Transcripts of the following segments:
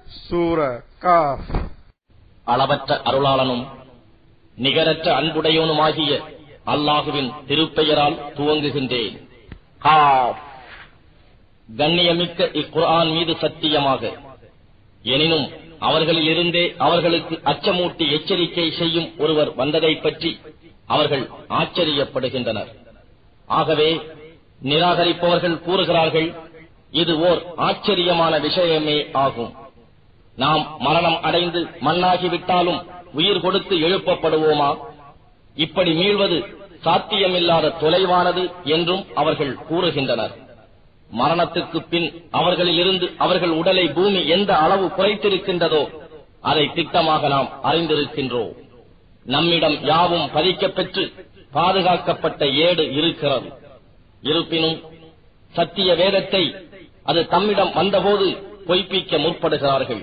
சூர காஃப் அளவற்ற அருளாளனும் நிகரற்ற அன்புடையவனுமாகிய அல்லாஹுவின் திருப்பெயரால் துவங்குகின்றேன் காஃப். கண்ணியமிக்க இக்குர்ஆன் மீது சத்தியமாக எனினும் அவர்களிலிருந்தே அவர்களுக்கு அச்சமூட்டி எச்சரிக்கை செய்யும் ஒருவர் வந்ததைப் பற்றி அவர்கள் ஆச்சரியப்படுகின்றனர் ஆகவே நிராகரிப்பவர்கள் கூறுகிறார்கள் இது ஓர் ஆச்சரியமான விஷயமே ஆகும் நாம் மரணம் அடைந்து மண்ணாகிவிட்டாலும் உயிர் கொடுத்து எழுப்பப்படுவோமா இப்படி மீள்வது சாத்தியமில்லாத தொலைவானது என்றும் அவர்கள் கூறுகின்றனர் மரணத்துக்கு பின் அவர்களிலிருந்து அவர்கள் உடலை பூமி எந்த அளவு குறைத்திருக்கின்றதோ அதை திட்டமாக நாம் அறிந்திருக்கின்றோம் நம்மிடம் யாவும் பதிக்கப்பெற்று பாதுகாக்கப்பட்ட ஏடு இருக்கிறது இருப்பினும் சத்திய வேதத்தை அது தம்மிடம் வந்தபோது பொய்ப்பிக்க முற்படுகிறார்கள்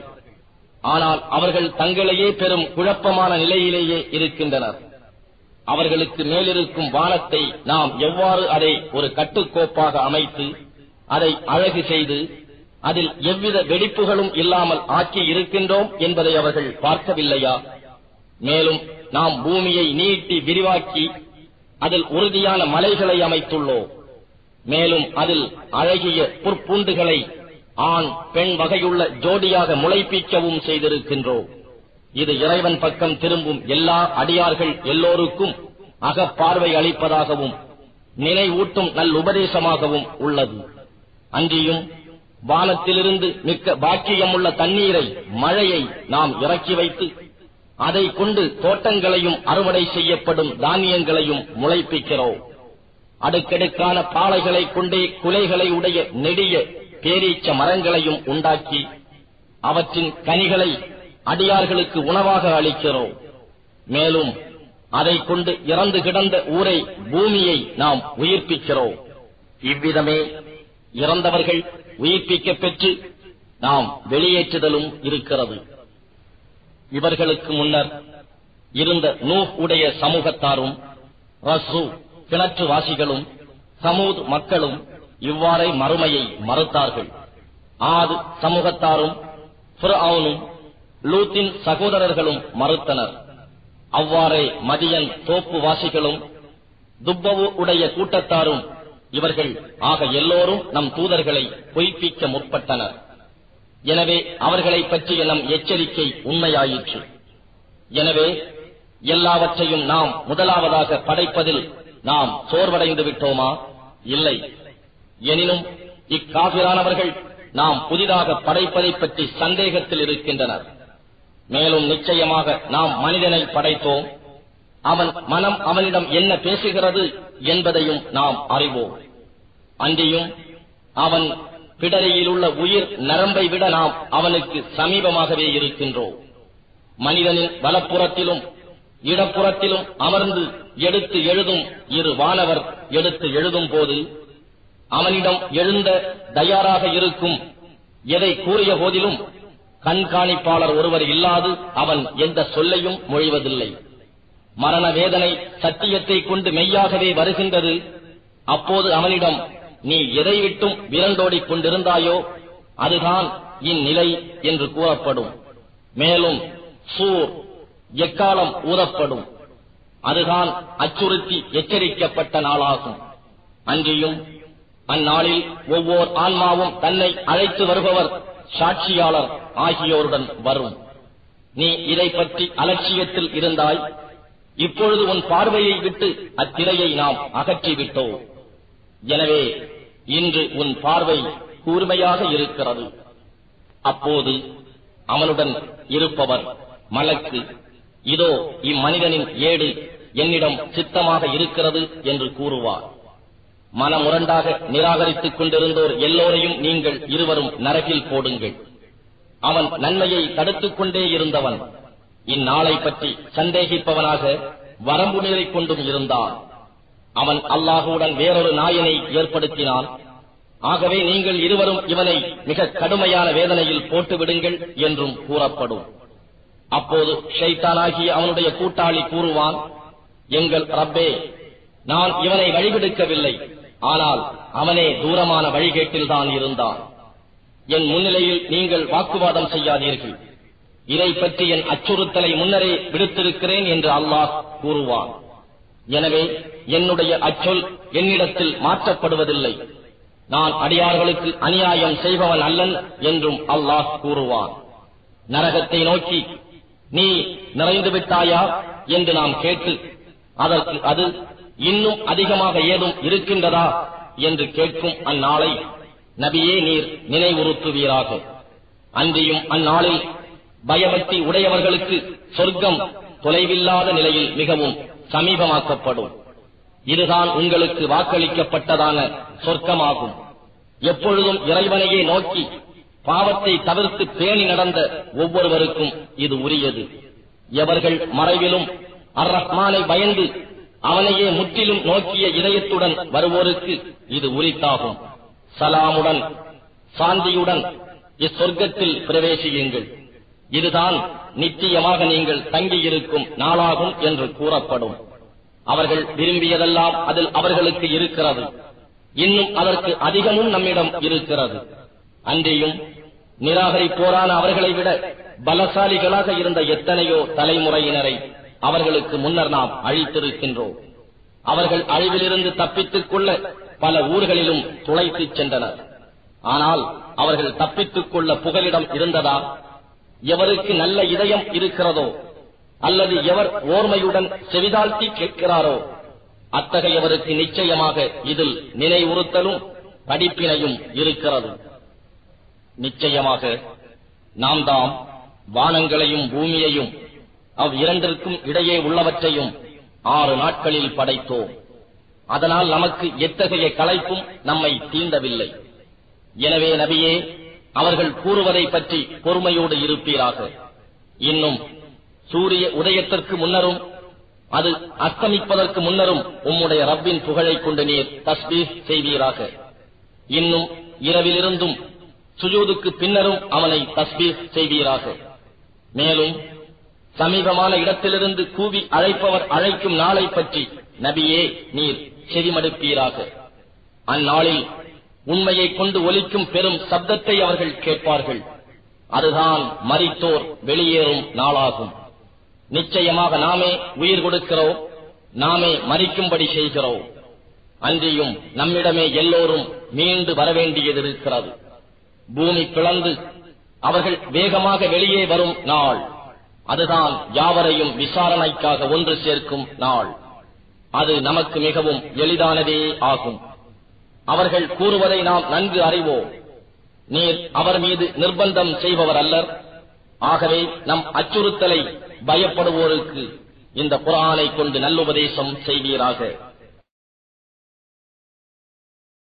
ஆனால் அவர்கள் தங்களையே பெரும் குழப்பமான நிலையிலேயே இருக்கின்றனர் அவர்களுக்கு மேலிருக்கும் வானத்தை நாம் எவ்வாறு அதை ஒரு கட்டுக்கோப்பாக அமைத்து அதை அழகு செய்து அதில் எவ்வித வெடிப்புகளும் இல்லாமல் ஆக்கி இருக்கின்றோம் என்பதை அவர்கள் பார்க்கவில்லையா மேலும் நாம் பூமியை நீட்டி விரிவாக்கி அதில் உறுதியான மலைகளை அமைத்துள்ளோம் மேலும் அதில் அழகிய புற்பூண்டுகளை ஆண் பெண் வகையுள்ள ஜோடியாக முளைப்பிக்கவும் செய்திருக்கின்றோம் இது இறைவன் பக்கம் திரும்பும் எல்லா அடியார்கள் எல்லோருக்கும் அகப்பார்வை அளிப்பதாகவும் நினைவூட்டும் நல்லுபதேசமாகவும் உள்ளது அன்றியும் வானத்திலிருந்து மிக்க பாக்கியமுள்ள தண்ணீரை மழையை நாம் இறக்கி வைத்து அதை கொண்டு தோட்டங்களையும் அறுவடை செய்யப்படும் தானியங்களையும் முளைப்பிக்கிறோம் அடுக்கடுக்கான பாளைகளைக் கொண்டே குலைகளை உடைய நெடிய பேரீச்ச மரங்களையும் உண்டாக்கி அவற்றின் கனிகளை அடியார்களுக்கு உணவாக அளிக்கிறோம் மேலும் அதைக் கொண்டு இறந்து கிடந்த ஊரை பூமியை நாம் உயிர்ப்பிக்கிறோம் இவ்விதமே இறந்தவர்கள் உயிர்ப்பிக்கப் பெற்று நாம் வெளியேற்றுதலும் இருக்கிறது இவர்களுக்கு முன்னர் இருந்த நூஹ் உடைய சமூகத்தாரும் ரசு கிணற்று வாசிகளும் சமூத் மக்களும் இவ்வாறே மறுமையை மறுத்தார்கள் ஆது சமூகத்தாரும் ஃபிர்அவுனும் லூத்தின் சகோதரர்களும் மறுத்தனர் அவ்வாறே மதியன் தோப்பு வாசிகளும் துப்பவு உடைய கூட்டத்தாரும் இவர்கள் ஆக எல்லோரும் நம் தூதர்களை பொய்ப்பிக்க முற்பட்டனர் எனவே அவர்களைப் பற்றிய நம் எச்சரிக்கை உண்மையாயிற்று எனவே எல்லாவற்றையும் நாம் முதலாவதாக படைப்பதில் நாம் சோர்வடைந்து விட்டோமா இல்லை எனினும் இக்காபிரானவர்கள் நாம் புதிதாக படைப்பதைப் பற்றி சந்தேகத்தில் இருக்கின்றனர் மேலும் நிச்சயமாக நாம் மனிதனை படைத்தோம் அவன் மனம் அவனிடம் என்ன பேசுகிறது என்பதையும் நாம் அறிவோம் அன்றியும் அவன் பிடரியில் உள்ள உயிர் நரம்பை விட நாம் அவனுக்கு சமீபமாகவே இருக்கின்றோம் மனிதனின் வலப்புறத்திலும் இடப்புறத்திலும் அமர்ந்து எடுத்து எழுதும் இரு வானவர் எடுத்து எழுதும் போது அவனிடம் எழுந்த தயாராக இருக்கும் எதை கூறிய போதிலும் கண்காணிப்பாளர் ஒருவர் இல்லாது அவன் எந்த சொல்லையும் மொழிவதில்லை மரண வேதனை சத்தியத்தை கொண்டு மெய்யாகவே வருகின்றது அப்போது அவனிடம் நீ எதை விட்டும் விரண்டோடிக் கொண்டிருந்தாயோ அதுதான் இந்நிலை என்று கூறப்படும் மேலும் சூர் எக்காலம் ஊதப்படும் அதுதான் அச்சுறுத்தி எச்சரிக்கப்பட்ட நாளாகும் அன்றியும் அந்நாளில் ஒவ்வொரு ஆன்மாவும் தன்னை அழைத்து வருபவர் சாட்சியாளர் ஆகியோருடன் வரும் நீ இதை பற்றி அலட்சியத்தில் இருந்தாய் இப்பொழுது உன் பார்வையை விட்டு அத்திரையை நாம் அகற்றிவிட்டோம் எனவே இன்று உன் பார்வை கூர்மையாக இருக்கிறது அப்போது அவனுடன் இருப்பவர் மலக்கு இதோ இம்மனிதனின் ஏடு என்னிடம் சித்தமாக இருக்கிறது என்று கூறுவார் மனமுரண்டாக நிராகரித்துக் கொண்டிருந்தோர் எல்லோரையும் நீங்கள் இருவரும் நரகில் போடுங்கள் அவன் நன்மையை தடுத்துக் கொண்டே இருந்தவன் இந்நாளை பற்றி சந்தேகிப்பவனாக வரம்பு நிலை கொண்டும் இருந்தான் அவன் அல்லாஹுடன் வேறொரு நாயனை ஏற்படுத்தினான் ஆகவே நீங்கள் இருவரும் இவனை மிக கடுமையான வேதனையில் போட்டு விடுங்கள் என்றும் கூறப்படும் அப்போது ஷைத்தானாகிய அவனுடைய கூட்டாளி கூறுவான் எங்கள் ரப்பே நான் இவனை வழிவிடுக்கவில்லை ஆனால் அவனே தூரமான வழிகேட்டில்தான் இருந்தான் என் முன்னிலையில் நீங்கள் வாக்குவாதம் செய்யாதீர்கள் இதை பற்றி என் அச்சுறுத்தலை முன்னரே விடுத்திருக்கிறேன் என்று அல்லாஹ் கூறுவான் எனவே என்னுடைய அச்சொல் என்னிடத்தில் மாற்றப்படுவதில்லை நான் அடியார்களுக்கு அநியாயம் செய்பவன் அல்லன் என்றும் அல்லாஹ் கூறுவான் நரகத்தை நோக்கி நீ நிறைந்து விட்டாயா என்று நாம் கேட்டு அதற்கு அது இன்னும் அதிகமாக ஏதும் இருக்கின்றதா என்று கேட்கும் அந்நாளை நபியே நீர் நினைவுறுத்துவீராக அன்றியும் அந்நாளில் பயபக்தி உடையவர்களுக்கு சொர்க்கம் தொலைவில்லாத நிலையில் மிகவும் சமீபமாக்கப்படும் இதுதான் உங்களுக்கு வாக்களிக்கப்பட்டதான சொர்க்கமாகும் எப்பொழுதும் இறைவனையே நோக்கி பாவத்தை தவிர்த்து பேணி நடந்த ஒவ்வொருவருக்கும் இது உரியது எவர்கள் மறைவிலும் அர் ரஹ்மானை பயந்து அவனையே முற்றிலும் நோக்கிய இதயத்துடன் வருவோருக்கு இது உரித்தாகும் சலாமுடன் சாந்தியுடன் இச்சொர்க்கத்தில் பிரவேசியுங்கள் இதுதான் நிச்சயமாக நீங்கள் தங்கியிருக்கும் நாளாகும் என்று கூறப்படும் அவர்கள் விரும்பியதெல்லாம் அதில் அவர்களுக்கு இருக்கிறது இன்னும் அதற்கு அதிகமும் நம்மிடம் இருக்கிறது அன்றியும் நிராகரிப்போரான அவர்களை விட பலசாலிகளாக இருந்த எத்தனையோ தலைமுறையினரை அவர்களுக்கு முன்னர் நாம் அழித்திருக்கின்றோம் அவர்கள் அழிவிலிருந்து தப்பித்துக் கொள்ள பல ஊர்களிலும் துளைத்துச் சென்றனர் ஆனால் அவர்கள் தப்பித்துக் கொள்ள புகலிடம் இருந்ததா எவருக்கு நல்ல இதயம் இருக்கிறதோ அல்லது எவர் ஓர்மையுடன் செவிதாழ்த்தி கேட்கிறாரோ அத்தகையவருக்கு நிச்சயமாக இதில் நினைவுறுத்தலும் படிப்பினையும் இருக்கிறது நிச்சயமாக நாம் தாம் வானங்களையும் பூமியையும் அவ் இரண்டிற்கும் இடையே உள்ளவற்றையும் ஆறு நாட்களில் படைத்தோம் அதனால் நமக்கு எத்தகைய களைப்பும் நம்மை தீண்டவில்லை எனவே நபியே அவர்கள் கூறுவதை பற்றி பொறுமையோடு இருப்பீராக இன்னும் சூரிய உதயத்திற்கு முன்னரும் அது அஸ்தமிப்பதற்கு முன்னரும் உம்முடைய ரப்பின் புகழைக் கொண்டு நீர் தஸ்பீஸ் செய்வீராக இன்னும் இரவிலிருந்தும் சுஜூதுக்கு பின்னரும் அவனை தஸ்பீஸ் செய்வீராக மேலும் சமீபமான இடத்திலிருந்து கூவி அழைப்பவர் அழைக்கும் நாளை பற்றி நபியே நீர் செவிமடுப்பீராக அந்நாளில் உண்மையை கொண்டு ஒலிக்கும் பெரும் சப்தத்தை அவர்கள் கேட்பார்கள் அதுதான் மரித்தோர் வெளியேறும் நாளாகும் நிச்சயமாக நாமே உயிர் கொடுக்கிறோம் நாமே மறிக்கும்படி செய்கிறோம் அன்றியும் நம்மிடமே எல்லோரும் மீண்டு வரவேண்டியது இருக்கிறது பூமி பிளந்து அவர்கள் வேகமாக வெளியே வரும் நாள் அதுதான் யாவரையும் விசாரணைக்காக ஒன்று சேர்க்கும் நாள் அது நமக்கு மிகவும் எளிதானதே ஆகும் அவர்கள் கூறுவதை நாம் நன்கு அறிவோம் நீர் அவர் மீது நிர்பந்தம் செய்பவர் அல்லர் ஆகவே நம் அச்சுறுத்தலை பயப்படுவோருக்கு இந்த குரானை கொண்டு நல்லுபதேசம் செய்வீராக